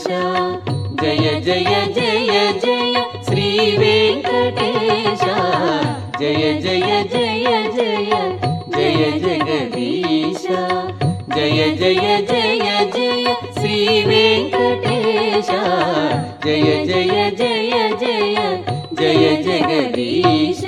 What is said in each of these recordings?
జయ జయ జయ జయ శ్రీ వెంకటేశ జయ జయ జయ జయ జయ జగదీశ జయ జయ జయ జయ శ్రీ వెంకటేశ జయ జయ జయ జయ జయ జగదీశ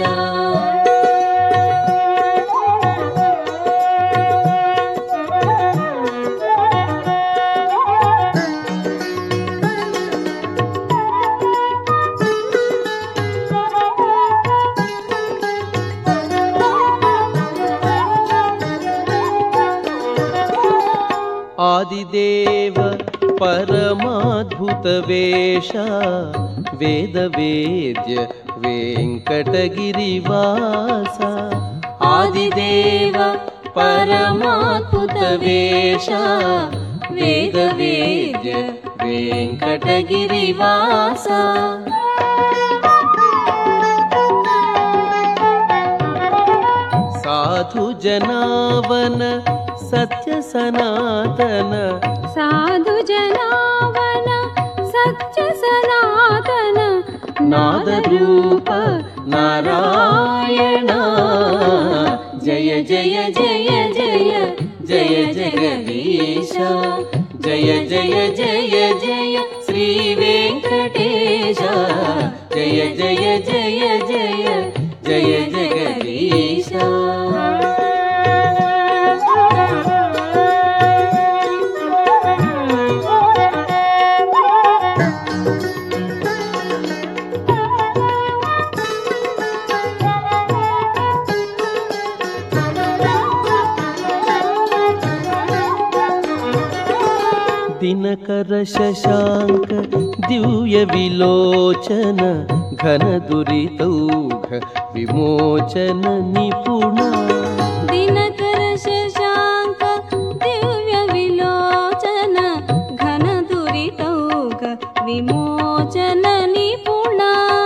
ఆదిదేవ పరమాద్భుత వేష వేద వేద్య వెంకటగిరివాస ఆదిదేవ పరమాద్భుత వేష వేద వేద్య వెంకటగిరివాస సాధు జనావన సత్య సనాతన సాధు జనావన సత్య సనాతన నాదరూప నారాయణ జయ జయ జయ జయ జయ జగదీశ జయ జయ జయ జయ శ్రీ వెంకటేశ జయ జయ జయ జయ జయ జగదీశ దినకర శశాంక దివ్య విలోచన ఘన దురితౌఘ విమోచన నిపుణ దినకర శశాంక దివ్య విలోచన ఘన దురితౌక విమోచన నిపుణ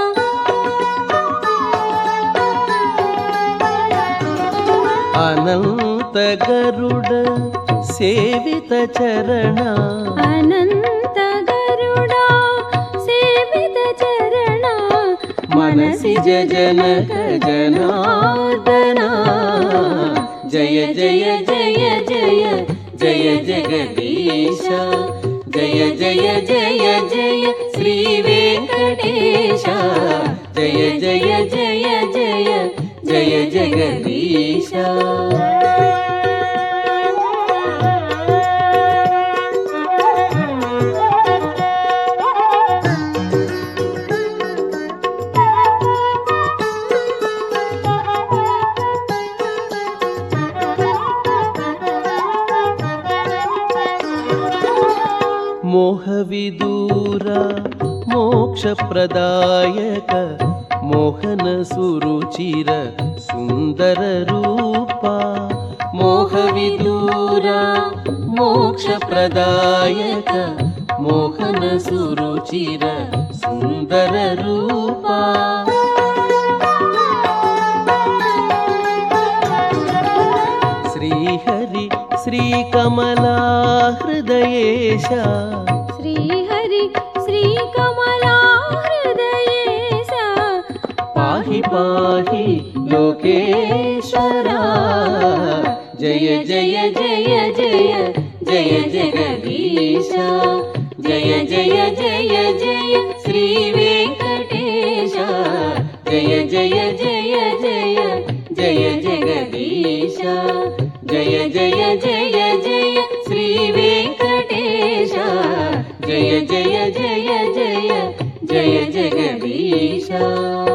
అనంత గరుడ సేవిత చరణ అనంత గరుడా సేవిత చరణ మనసిజ జనక జనార్దన జయ జయ జయ జయ జయ జగదీశ జయ జయ జయ జయ శ్రీ వెంకటేశ జయ జయ జయ జయ జయ జగదీశ మోహ విదూర మోక్ష ప్రదాయక మోహన సురుచిర సుందర రూపా మోహ విదూర మోక్ష ప్రదాయక మోహన సురుచిర సుందర రూపా శ్రీహరి శ్రీకమలా హృదయేశ శ్రీహరి శ్రీకమలా హృదయేశ పాహి పాహి లోకేశ్వర జయ జయ జయ జయ జయ జగదీశ జయ జయ జయ జయ శ్రీ వెంకటేశ జయ జయ జయ జయ జయ జగదీశ జయ జయ జయ జయ శ్రీ వెంకటేశ జయ జయ జయ జయ జయ జగదీశ